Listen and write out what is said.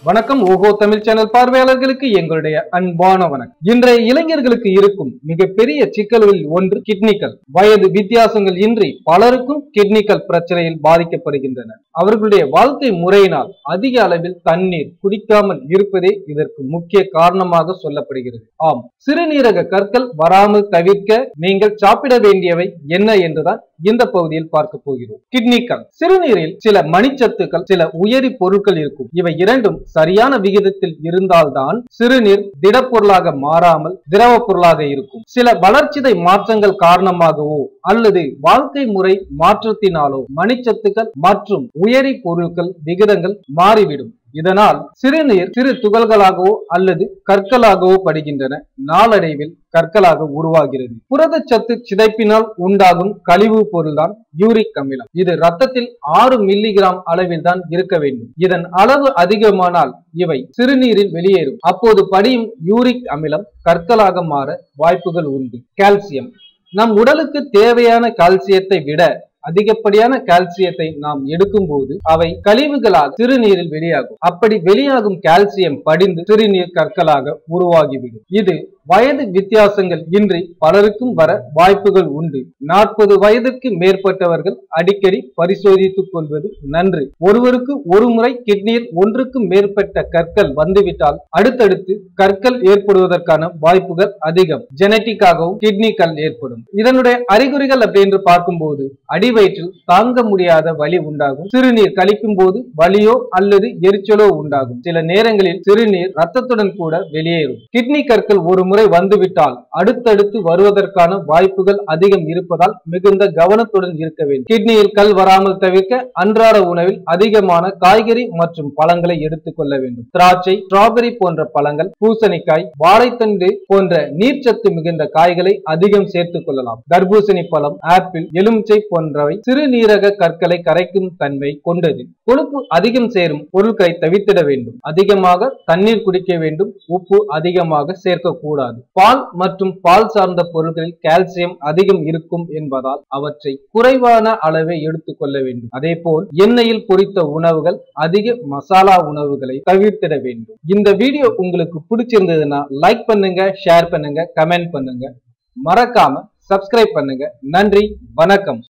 வணக்கம் ஓஹோ தமிழ் சேனல் பார்வையாளர்களுக்கு எங்களுடைய அன்பான வணக்கம் இன்றைய இளைஞர்களுக்கு இருக்கும் மிகப்பெரிய சிக்கல்களில் ஒன்று கிட்னிக்கல் வயது வித்தியாசங்கள் இன்றி பலருக்கும் கிட்னிக்கல் பிரச்சனையில் பாதிக்கப்படுகின்றனர் அவர்களுடைய வாழ்க்கை முறையினால் அதிக அளவில் தண்ணீர் குடிக்காமல் இருப்பதே இதற்கு முக்கிய காரணமாக சொல்லப்படுகிறது ஆம் சிறுநீரக கற்கள் வராமல் தவிர்க்க நீங்கள் சாப்பிட வேண்டியவை என்ன என்றுதான் இந்த பகுதியில் பார்க்க போகிறோம் கிட்னிக்கல் சிறுநீரில் சில மணிச்சத்துக்கள் சில உயரி பொருட்கள் இருக்கும் இவை இரண்டும் சரியான விகிதத்தில் இருந்தால்தான் சிறுநீர் திடப்பொருளாக மாறாமல் திரவ பொருளாக இருக்கும் சில வளர்ச்சிதை மாற்றங்கள் காரணமாகவோ அல்லது வாழ்க்கை முறை மாற்றத்தினாலோ மணிச்சத்துக்கள் மற்றும் உயரி பொருட்கள் விகிதங்கள் மாறிவிடும் இதனால் சிறுநீர் சிறு துகள்களாகவோ அல்லது கற்களாகவோ படுகின்றன நாளடைவில் கற்களாக உருவாகிறது புரதச்சத்து சிதைப்பினால் உண்டாகும் கழிவு பொருள்தான் யூரிக் அமிலம் இது ரத்தத்தில் ஆறு மில்லிகிராம் அளவில் தான் இருக்க வேண்டும் இதன் அளவு அதிகமானால் இவை சிறுநீரில் வெளியேறும் அப்போது படியும் யூரிக் அமிலம் கற்களாக மாற வாய்ப்புகள் உண்டு கால்சியம் நம் உடலுக்கு தேவையான கால்சியத்தை விட அதிகப்படியான கால்சியத்தை நாம் எடுக்கும்போது அவை கழிவுகளாக சிறுநீரில் வெளியாகும் அப்படி வெளியாகும் கால்சியம் படிந்து சிறுநீர் கற்களாக உருவாகிவிடும் இது வயது வித்தியாசங்கள் இன்றி பலருக்கும் வர வாய்ப்புகள் உண்டு நாற்பது வயதுக்கு மேற்பட்டவர்கள் அடிக்கடி பரிசோதித்துக் கொள்வது நன்று ஒருவருக்கு ஒரு முறை கிட்னியில் ஒன்றுக்கும் மேற்பட்ட கற்கள் வந்துவிட்டால் அடுத்தடுத்து கற்கள் ஏற்படுவதற்கான வாய்ப்புகள் அதிகம் ஜெனட்டிக்காகவும் கிட்னி கல் ஏற்படும் இதனுடைய அறிகுறிகள் அப்படின்னு பார்க்கும்போது அடிவயிற்றில் தாங்க முடியாத வலி உண்டாகும் சிறுநீர் கழிக்கும் போது வலியோ அல்லது எரிச்சலோ உண்டாகும் சில நேரங்களில் சிறுநீர் ரத்தத்துடன் கூட வெளியேறும் கிட்னி கற்கள் ஒரு முறை வந்துவிட்டால் அடுத்தடுத்து வருவதற்கான வாய்ப்புகள் அதிகம் இருப்பதால் மிகுந்த கவனத்துடன் இருக்க வேண்டும் கிட்னியில் கல் வராமல் தவிர்க்க அன்றாட உணவில் அதிகமான காய்கறி மற்றும் பழங்களை எடுத்துக் கொள்ள வேண்டும் திராட்சை ஸ்ட்ராபெரி போன்ற பழங்கள் பூசணிக்காய் வாழைத்தண்டு போன்ற நீர்ச்சத்து மிகுந்த காய்களை அதிகம் சேர்த்துக் கொள்ளலாம் தர்பூசணி பழம் ஆப்பிள் எலுமிச்சை போன்றவை சிறுநீரக கற்களை கரைக்கும் தன்மை கொண்டது கொழுப்பு அதிகம் சேரும் பொருட்களை தவிர்த்திட வேண்டும் அதிகமாக தண்ணீர் குடிக்க வேண்டும் உப்பு அதிகமாக சேர்க்கக்கூடாது பால் மற்றும் பால் சார்ந்த பொருட்களில் கால்சியம் அதிகம் இருக்கும் என்பதால் அவற்றை குறைவான அளவை எடுத்துக்கொள்ள வேண்டும் அதே போல் எண்ணெயில் பொரித்த உணவுகள் அதிக மசாலா உணவுகளை தவிர்த்திட வேண்டும் இந்த வீடியோ உங்களுக்கு பிடிச்சிருந்ததுன்னா லைக் பண்ணுங்க ஷேர் பண்ணுங்க கமெண்ட் பண்ணுங்க மறக்காம சப்ஸ்கிரைப் பண்ணுங்க நன்றி வணக்கம்